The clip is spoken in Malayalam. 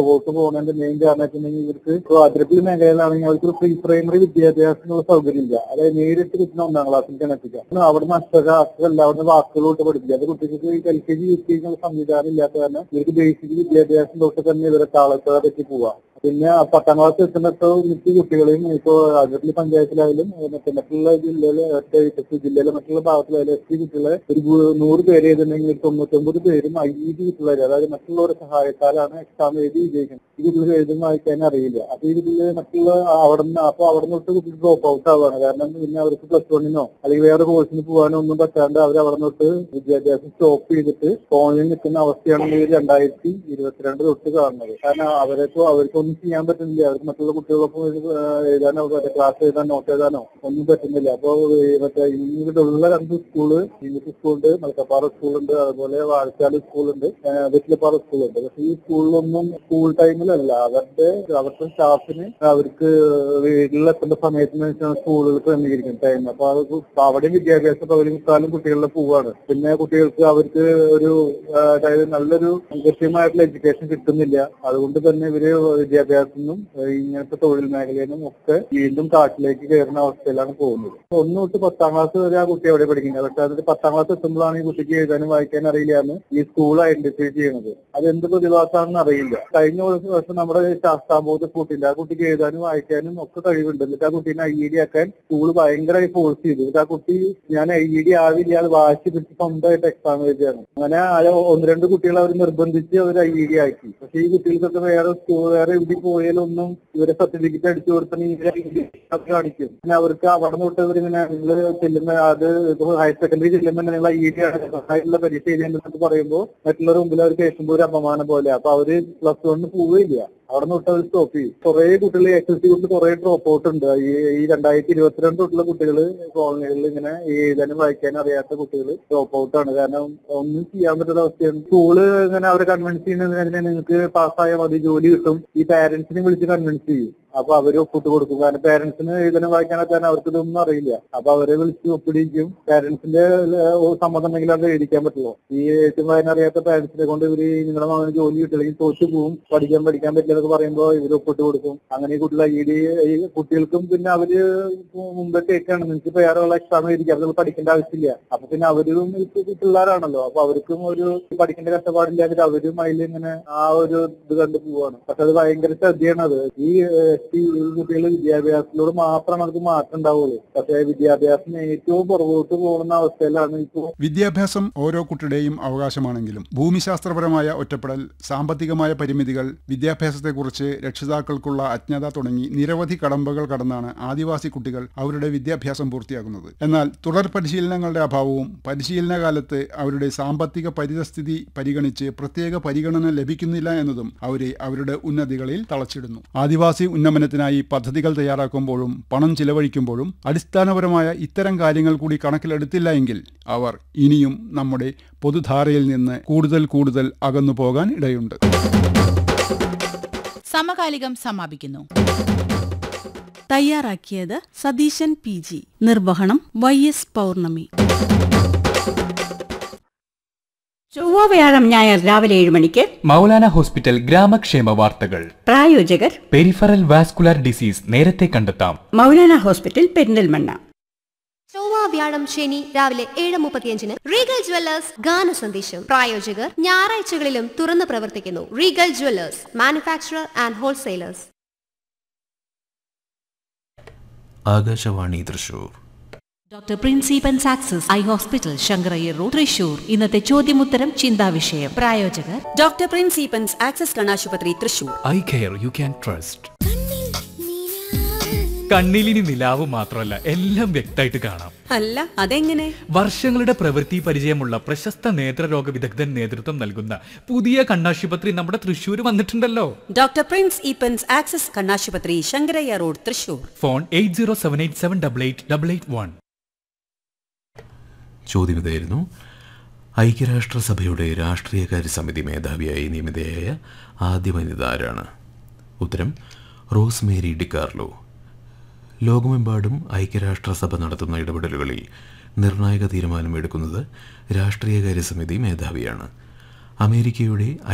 വോട്ട് പോകുന്നതിന്റെ മെയിൻ കാരണം വെച്ചിട്ടുണ്ടെങ്കിൽ ഇവർക്ക് ഇപ്പൊ അതിരപ്പള്ളി മേഖലയിലാണെങ്കിൽ അവർക്ക് പ്രീ പ്രൈമറി വിദ്യാഭ്യാസത്തിനുള്ള സൗകര്യമില്ല അതായത് നേരിട്ട് കിട്ടുന്ന ഒന്നാം ക്ലാസ്സിലേക്കാണ് എത്തിക്കുക അവിടുന്ന് അക്ഷര അക്ഷരമല്ല അവിടുന്ന് വാക്കുകളോട്ട് പഠിപ്പിക്കുക അത് കുട്ടികൾക്ക് L K G U K G സംവിധാനം ഇല്ലാത്ത കാരണം ഇവർക്ക് ബേസിക് വിദ്യാഭ്യാസം തൊട്ട് തന്നെ ഇവരെ താളത്തോടെ പറ്റി പോവാം പിന്നെ പത്താം ക്ലാസ് എത്തുന്നപ്പോൾ മിക്ക കുട്ടികളെയും ഇപ്പോൾ അതിരപ്പള്ളി പഞ്ചായത്തിലായാലും മറ്റേ മറ്റുള്ള ജില്ലയിലെ മറ്റേ ജില്ലയിലെ മറ്റുള്ള ഭാഗത്തിലായാലും എസ് ടി കുട്ടികളെ ഒരു ഗു- നൂറ് പേര് എഴുതുന്നെങ്കിൽ തൊണ്ണൂറ്റൊമ്പത് പേരും ഐ ഇ ഡി കുട്ടികളായിരിക്കും അതായത് മറ്റുള്ളവരുടെ സഹായത്താലാണ് എക്സാം എഴുതി വിജയിക്കുന്നത് ഈ കുട്ടികൾ എഴുതും വായിക്കാൻ അറിയില്ല അപ്പൊ ഈ കുട്ടികൾ മറ്റുള്ള അവിടെ നിന്ന് അപ്പൊ അവിടെ നിന്ന് തൊട്ട് കുട്ടികൾ ഡ്രോപ്പ് ഔട്ട് ആവുകയാണ് കാരണം പിന്നെ അവർക്ക് പ്ലസ് വണ്ണിനോ അല്ലെങ്കിൽ വേറെ കോഴ്സിന് പോകാനോ ഒന്നും പറ്റാണ്ട് അവർ അവിടെ തൊട്ട് വിദ്യാഭ്യാസം സ്റ്റോപ്പ് ചെയ്തിട്ട് ഫോണിൽ നിൽക്കുന്ന അവസ്ഥയാണ് ഈ രണ്ടായിരത്തി ഇരുപത്തിരണ്ട് തൊട്ട് കാണുന്നത് കാരണം അവരെപ്പോ അവർക്കൊന്നും ചെയ്യാൻ പറ്റുന്നില്ല അവർക്ക് മറ്റുള്ള കുട്ടികളൊപ്പം ഇത്, ആ, എഴുതാനോ മറ്റേ ക്ലാസ് എഴുതാനോ നോട്ട് എഴുതാനോ ഒന്നും പറ്റുന്നില്ല അപ്പോ ഈ മറ്റേ ഇവിടെയുള്ള രണ്ട് സ്കൂള് ഇംഗ്ലീഷ് സ്കൂളുണ്ട് മലക്കപ്പാറ സ്കൂളുണ്ട് അതുപോലെ വാഴച്ചാല് സ്കൂളുണ്ട് ആ, വെറ്റിലപ്പാറ സ്കൂളുണ്ട് പക്ഷെ ഈ സ്കൂളിലൊന്നും സ്കൂൾ ടൈമിലല്ല അവരുടെ അവരുടെ സ്റ്റാഫിന് അവർക്ക് വീട്ടിലെത്തേണ്ട സമയത്തിന് വെച്ചാണ് സ്കൂളുകൾ ക്രമീകരിക്കുന്നത് ടൈം അപ്പൊ അത് അവിടെയും വിദ്യാഭ്യാസ പകുതിക്കാലം കുട്ടികളുടെ പോവാണ് പിന്നെ കുട്ടികൾക്ക് അവർക്ക് ഒരു ആ, അതായത് നല്ലൊരു കൃത്യമായിട്ടുള്ള എഡ്യൂക്കേഷൻ കിട്ടുന്നില്ല അതുകൊണ്ട് തന്നെ ഇവര് വിദ്യാഭ്യാസത്തിനും ഏഹ് ഇങ്ങനത്തെ തൊഴിൽ മേഖലയിലും ഒക്കെ വീണ്ടും കാട്ടിലേക്ക് കയറുന്ന അവസ്ഥയിലാണ് പോകുന്നത് ഒന്ന് തൊട്ട് പത്താം ക്ലാസ് വരെ ആ കുട്ടി എവിടെ പഠിക്കുന്നത് പക്ഷെ അതിൽ പത്താം ക്ലാസ് എത്തുമ്പോഴാണ് ഈ കുട്ടിക്ക് എഴുതാനും വായിക്കാനും അറിയില്ല എന്ന് ഈ സ്കൂൾ ഐഡന്റിഫൈ ചെയ്യുന്നത് അത് എന്ത് പ്രതിഭാസമാണെന്ന് അറിയില്ല കഴിഞ്ഞ ഒരു വർഷം നമ്മുടെ ശാസ്താംബോധ കുട്ടിയില്ല ആ കുട്ടിക്ക് എഴുതാനും വായിക്കാനും ഒക്കെ കഴിവുണ്ട് എന്നിട്ട് ആ കുട്ടീനെ ഐ ഡി ആക്കാൻ സ്കൂൾ ഭയങ്കരമായി ഫോഴ്സ് ചെയ്തു എന്നിട്ട് ആ കുട്ടി ഞാൻ ഐ ഡി ആവില്ല അത് വാശി പിടിച്ച് സ്വന്തമായിട്ട് എക്സാം എഴുതിയാണ് അങ്ങനെ ആ ഒന്ന് രണ്ട് കുട്ടികളെ അവർ നിർബന്ധിച്ച് അവർ ഐ ഡി ആക്കി പക്ഷെ ഈ കുട്ടികൾക്കൊക്കെ വേറെ സ്കൂൾ വേറെ എവിടെ പോയാലൊന്നും ഇവരെ സർട്ടിഫിക്കറ്റ് അടിച്ചു കൊടുത്താൽ ഇവരെ ID കാണിക്കും പിന്നെ അവർക്ക് അവിടെ തൊട്ട് ഇവരിങ്ങനെ നിങ്ങൾ ചെല്ലുന്ന അത് ഹയർ സെക്കൻഡറി ചെല്ലുമ്പോൾ നിങ്ങൾ ഐ ഡി ആയിട്ടുള്ള പരീക്ഷ എഴുതിയെന്നൊക്കെ പറയുമ്പോൾ മറ്റുള്ളവരുടെ മുമ്പിൽ അവർ കേൾക്കുമ്പോൾ ഒരു അപമാനം പോലെ അപ്പൊ അവര് പ്ലസ് വണ്ണിന് പോവുകയില്ല അവിടെ തൊട്ട് അവർ സ്റ്റോപ്പ് ചെയ്യും കുറെ കുട്ടികൾ എസ് എൽ സി കൊണ്ട് കുറെ ഡ്രോപ്പ് ഔട്ട് ഉണ്ട് ഈ ഈ രണ്ടായിരത്തി ഇരുപത്തിരണ്ട് തൊട്ടുള്ള കുട്ടികൾ കോളനികളിൽ ഇങ്ങനെ എഴുതാനും വായിക്കാനും അറിയാത്ത കുട്ടികൾ ഡ്രോപ്പ് ഔട്ട് ആണ് കാരണം ഒന്നും ചെയ്യാൻ പറ്റാത്ത അവസ്ഥയാണ് സ്കൂള് ഇങ്ങനെ അവരെ കൺവിൻസ് ചെയ്യുന്നതിനെ നിങ്ങൾക്ക് പാസ്സായാൽ മതി ജോലി കിട്ടും ഈ പാരന്റ്സിനെ വിളിച്ച് കൺവിൻസ് ചെയ്യും അപ്പൊ അവര് ഒപ്പിട്ട് കൊടുക്കും കാരണം പാരന്റ്സിന് എഴുതാനും വായിക്കാനൊക്കെ അവർക്ക് ഇതൊന്നും അറിയില്ല അപ്പൊ അവരെ വിളിച്ച് ഒപ്പിടിക്കും പാരന്റ്സിന്റെ സമ്മതം ഉണ്ടെങ്കിൽ അത് എഴുതിക്കാൻ പറ്റുള്ളൂ ഈ എഴുത്തും വായന അറിയാത്ത പാരന്റ്സിനെ കൊണ്ട് ഇവര് നിങ്ങളുടെ മകന് ജോലി കിട്ടില്ലെങ്കിൽ തോറ്റു പോകും പഠിക്കാൻ പഠിക്കാൻ പറ്റില്ല എന്നൊക്കെ പറയുമ്പോൾ ഇവര് ഒപ്പിട്ട് കൊടുക്കും അങ്ങനെ ഈ കുട്ടികളെ ഈ ഈ കുട്ടികൾക്കും പിന്നെ അവര് മുമ്പേ കേൾക്കാണ് നിങ്ങൾക്ക് ഇപ്പൊ വേറെ ഉള്ള എക്സാം എഴുതിക്കാം അവർക്ക് പഠിക്കേണ്ട ആവശ്യമില്ല അപ്പൊ പിന്നെ അവരും ഇപ്പൊ പിള്ളേരാണല്ലോ അപ്പൊ അവർക്കും ഒരു പഠിക്കേണ്ട കഷ്ടപ്പാടില്ലാതെ അവരും അതിൽ ഇങ്ങനെ ആ ഒരു ഇത് കണ്ടു പോവാണ് പക്ഷെ അത് ഭയങ്കര ശ്രദ്ധയാണ് അത് ഈ കുട്ടികൾ വിദ്യാഭ്യാസത്തിലൂടെ മാത്രമാണ് അവർക്ക് മാറ്റം ഉണ്ടാവുള്ളൂ പക്ഷെ വിദ്യാഭ്യാസം ഏറ്റവും പുറകോട്ട് പോകുന്ന അവസ്ഥയിലാണ് ഇപ്പോൾ വിദ്യാഭ്യാസം ഓരോ കുട്ടിയുടെയും അവകാശമാണെങ്കിലും ഭൂമിശാസ്ത്രപരമായ ഒറ്റപ്പെടൽ സാമ്പത്തികമായ പരിമിതികൾ വിദ്യാഭ്യാസത്തെക്കുറിച്ച് രക്ഷിതാക്കൾക്കുള്ള അജ്ഞത തുടങ്ങി നിരവധി കടമ്പകൾ കടന്നാണ് ആദിവാസി കുട്ടികൾ അവരുടെ വിദ്യാഭ്യാസം പൂർത്തിയാക്കുന്നത് എന്നാൽ തുടർ പരിശീലനങ്ങളുടെ അഭാവവും പരിശീലന കാലത്ത് അവരുടെ സാമ്പത്തിക പരിതസ്ഥിതി പരിഗണിച്ച് പ്രത്യേക പരിഗണന ലഭിക്കുന്നില്ല എന്നതും അവരെ അവരുടെ ഉന്നതികളിൽ തളച്ചിടുന്നു ആദിവാസി ഉന്നമനത്തിനായി പദ്ധതികൾ തയ്യാറാക്കുമ്പോഴും പണം ചിലവഴിക്കുമ്പോഴും അടിസ്ഥാനപരമായ ഇത്തരം കാര്യങ്ങൾ കൂടി കണക്കിലെടുത്തില്ല എങ്കിൽ അവർ ഇനിയും നമ്മുടെ പൊതുധാരയിൽ നിന്ന് കൂടുതൽ കൂടുതൽ അകന്നു പോകാൻ ഇടയുണ്ട് സമകാലികം സമാപിക്കുന്നു തയ്യാറാക്കിയത് സതീശൻ പി ജി നിർവഹണം വൈ എസ് പൗർണമി ചൊവ്വ വ്യാഴം ഞായർ രാവിലെ ഏഴ് മണിക്ക് മൗലാന ഹോസ്പിറ്റൽ ഗ്രാമക്ഷേമ വാർത്തകൾ പ്രായോജകർ പെരിഫറൽ വാസ്കുലാർ ഡിസീസ് നേരത്തെ കണ്ടെത്താം മൗലാന ഹോസ്പിറ്റൽ പെരിന്തൽമണ്ണ ചൊവ്വ വ്യാഴം ശനി രാവിലെ ഏഴ് മുപ്പത്തിയഞ്ചിന് റീഗൽ ജ്വല്ലേഴ്സ് ഗാന സന്ദേശം പ്രായോജകർ ഞായറാഴ്ചകളിലും തുറന്നു പ്രവർത്തിക്കുന്നു regal jewellers manufacturer and wholesalers Akashvani Thrissur doctor principal success eye hospital Shankarayyar road Thrissur ഇന്നത്തെ ചോദ്യമുത്തരം ചിന്താവിഷയം പ്രായോജകർ ഡോക്ടർ പ്രിൻസിപ്പൻസ് ആക്സസ് കണാശുപത്രി Thrissur eye care you can trust കണ്ണിലിനി നിലാവ് മാത്രമല്ല എല്ലാം വ്യക്തമായിട്ട് കാണാം അല്ല അതെങ്ങനെ വർഷങ്ങളുടെ പ്രവൃത്തി പരിചയമുള്ള പ്രശസ്ത നേത്രരോഗ വിദഗ്ധൻ നേതൃത്വം നൽകുന്ന പുതിയ കണ്ണാശുപത്രി നമ്മുടെ തൃശ്ശൂർ വന്നിട്ടുണ്ടല്ലോ ഡോക്ടർ പ്രിൻസ് ഈപ്പൻസ് ആക്സസ് കണ്ണാശുപത്രി Shankarayya road Thrissur phone eight zero seven eight seven double eight double eight one ചോദ്യം ഇതായിരുന്നു ഐക്യരാഷ്ട്രസഭയുടെ രാഷ്ട്രീയകാര്യ സമിതി മേധാവിയായി നിയമിതയായ ആദ്യ വനിത ആരാണ് ഉത്തരം റോസ് മേരി ഡിക്കാർലോ ലോകമെമ്പാടും ഐക്യരാഷ്ട്രസഭ നടത്തുന്ന ഇടപെടലുകളിൽ നിർണായക തീരുമാനമെടുക്കുന്നത് രാഷ്ട്രീയകാര്യ സമിതി മേധാവിയാണ് അമേരിക്കയുടെ